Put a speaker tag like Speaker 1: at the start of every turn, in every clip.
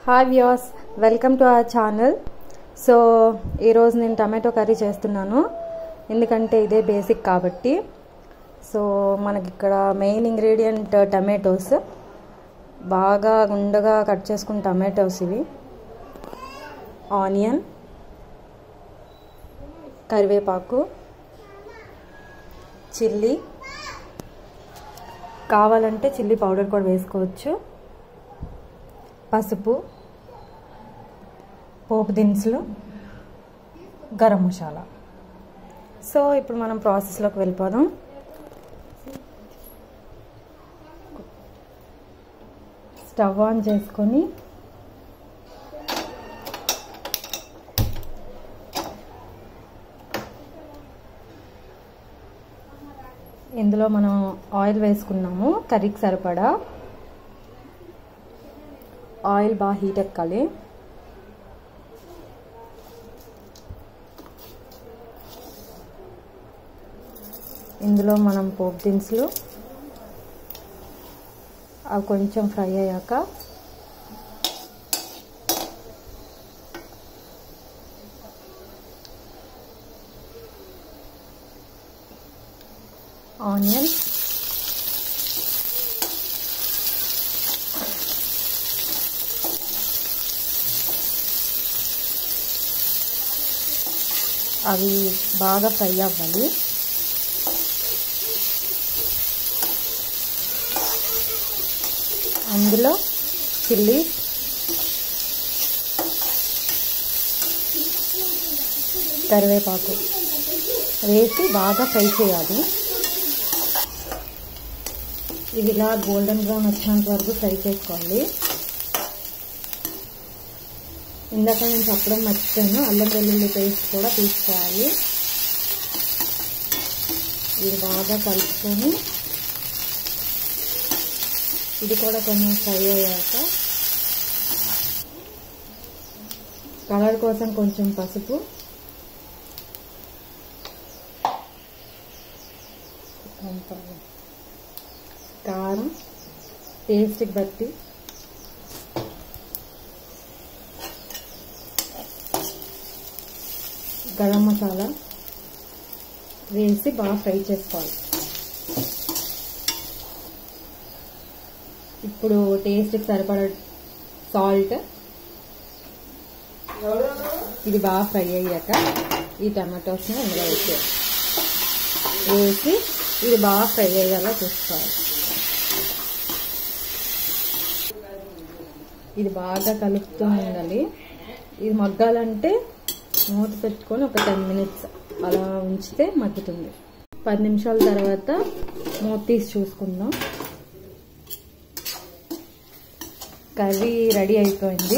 Speaker 1: hi views welcome to our channel so ఈరోజు నేను tomato curry చేస్తున్నాను ఎందుకంటే ఇదే బేసిక్ కాబట్టి సో మనకి ఇక్కడ మెయిన్ ఇంగ్రీడియంట్ టమాటోస్ బాగా గుండగా కట్ చేసుకున్న టమాటోస్ ఇవి ఆనియన్ కరివేపాకు చిల్లీ కావాలంటే చిల్లీ పౌడర్ కూడా వేసుకోవచ్చు పసుపు పోపు దినుసులు గరం మసాలా సో ఇప్పుడు మనం ప్రాసెస్లోకి వెళ్ళిపోదాం స్టవ్ ఆన్ చేసుకొని ఇందులో మనం ఆయిల్ వేసుకున్నాము కర్రీకి సరిపడా ఆయిల్ బాగా హీట్ ఎక్కాలి ఇందులో మనం పోపు దినుసులు అవి కొంచెం ఫ్రై అయ్యాక ఆనియన్ అవి బాగా ఫ్రై అవ్వాలి అందులో చిల్లీ కరివేపాకు వేసి బాగా ఫ్రై చేయాలి ఇది ఇలా గోల్డెన్ బ్రౌన్ వచ్చినంత వరకు ఫ్రై చేసుకోవాలి ఇందాక నేను చెప్పడం మర్చిపోయాను అల్లం వెల్లుల్లి పేస్ట్ కూడా తీసుకోవాలి ఇది బాగా కలుపుకొని ఇది కూడా కొంచెం ఫ్రై అయ్యాక కలర్ కోసం కొంచెం పసుపు కారం టేస్ట్కి బట్టి గరం మసాలా వేసి బాగా ఫ్రై చేసుకోవాలి ఇప్పుడు టేస్ట్కి సరిపడ సాల్ట్ ఇది బాగా ఫ్రై అయ్యాక ఈ టమాటోస్ని ఇందులో వేసేయాలి వేసి ఇది బాగా ఫ్రై అయ్యేలా చూసుకోవాలి ఇది బాగా కలుపుతూ ఉండాలి ఇది మగ్గాలంటే మూత పెట్టుకొని ఒక టెన్ మినిట్స్ అలా ఉంచితే మగ్గుతుంది పది నిమిషాల తర్వాత మూత తీసి చూసుకుందాం కర్రీ రెడీ అయిపోయింది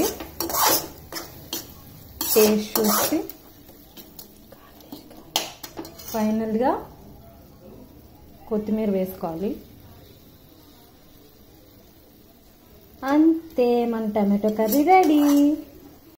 Speaker 1: టేస్ట్ చూసి ఫైనల్గా కొత్తిమీర వేసుకోవాలి అంతే మన టమాటో కర్రీ రెడీ